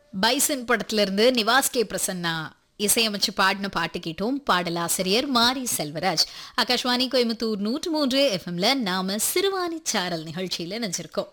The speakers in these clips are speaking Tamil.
பைசன் படத்துல இருந்து நிவாஸ் கே பிரசன்னா இசையமைச்சு பாடின பாட்டு கேட்டோம் பாடலாசிரியர் மாரி செல்வராஜ் ஆகாஷ்வாணி கோயம்புத்தூர் நூற்று மூன்று எஃப்எம்ல நாம சிறுவாணி சாரல் நிகழ்ச்சியில நினைச்சிருக்கோம்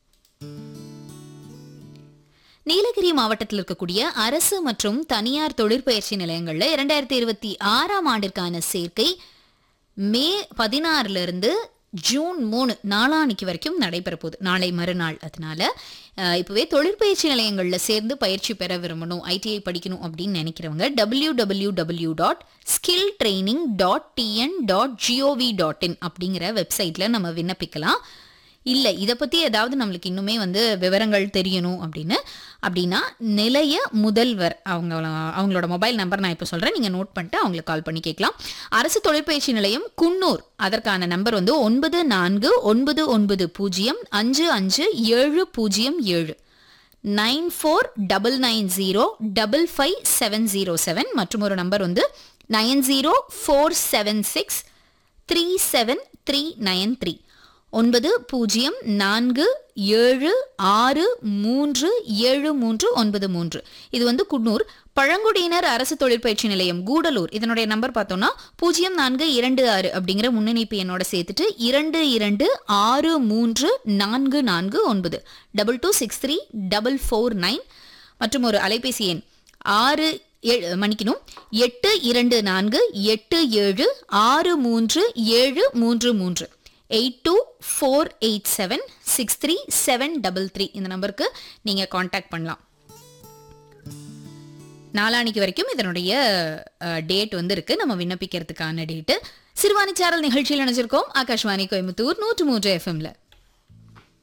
நீலகிரி மாவட்டத்தில் இருக்கக்கூடிய அரசு மற்றும் தனியார் தொழிற்பயிற்சி நிலையங்கள்ல இரண்டாயிரத்தி இருபத்தி ஆறாம் ஆண்டிற்கான சேர்க்கை மே பதினாறுல இருந்து ஜூன் மூணு நாளானிக்கு வரைக்கும் நடைபெற போகுது நாளை மறுநாள் அதனால அஹ், இப்பவே தொழிற்பயிற்சி நிலையங்களில் சேர்ந்து பயிற்சி பெற விரும்பணும் ஐடிஐ படிக்கணும் அப்படின்னு நினைக்கிறவங்க W W W dot skill training dot TN dot GOV dot in அப்படிங்கிற வெப்சைட்ல நம்ம விண்ணப்பிக்கலாம் இல்லை இதை பற்றி ஏதாவது நம்மளுக்கு இன்னுமே வந்து விவரங்கள் தெரியணும் அப்படின்னு அப்படின்னா நிலைய முதல்வர் அவங்க அவங்களோட மொபைல் நம்பர் நான் இப்போ சொல்கிறேன் நீங்கள் நோட் பண்ணிட்டு அவங்களுக்கு கால் பண்ணி கேட்கலாம் அரசு தொழிற்பயிற்சி நிலையம் குன்னூர் அதற்கான நம்பர் வந்து ஒன்பது நான்கு ஒன்பது ஒன்பது பூஜ்ஜியம் அஞ்சு அஞ்சு ஏழு பூஜ்ஜியம் ஏழு nine four double nine zero double five seven zero seven மற்றும் ஒரு நம்பர் வந்து nine zero four seven six three seven three nine three ஒன்பது பூஜ்ஜியம் நான்கு ஏழு ஆறு மூன்று ஏழு மூன்று ஒன்பது மூன்று இது வந்து குன்னூர் பழங்குடியினர் அரசு தொழிற்பயிற்சி நிலையம் கூடலூர் இதனுடைய நம்பர் பார்த்தோம்னா பூஜ்ஜியம் நான்கு இரண்டு ஆறு அப்படிங்கிற முன்னணிப்பு எண்ணோட சேர்த்துட்டு இரண்டு இரண்டு ஆறு மூன்று நான்கு நான்கு ஒன்பது double two six three double four nine மற்றும் ஒரு அலைபேசி எண் ஆறு ஏழு மன்னிக்கணும் எட்டு இரண்டு நான்கு எட்டு ஏழு ஆறு மூன்று ஏழு மூன்று மூன்று eight two four eight seven six three seven double three இந்த நம்பருக்கு நீங்கள் காண்டாக்ட் பண்ணலாம் நாளானிக்கு வரைக்கும் இதனுடைய டேட் வந்து இருக்கு நம்ம விண்ணப்பிக்கிறதுக்கான டேட்டு சிறுவாணி சாரல் நிகழ்ச்சியில் நினைச்சிருக்கோம் ஆகாஷ்வாணி கோயம்புத்தூர் நூற்று மூன்று எஃப்எம்ல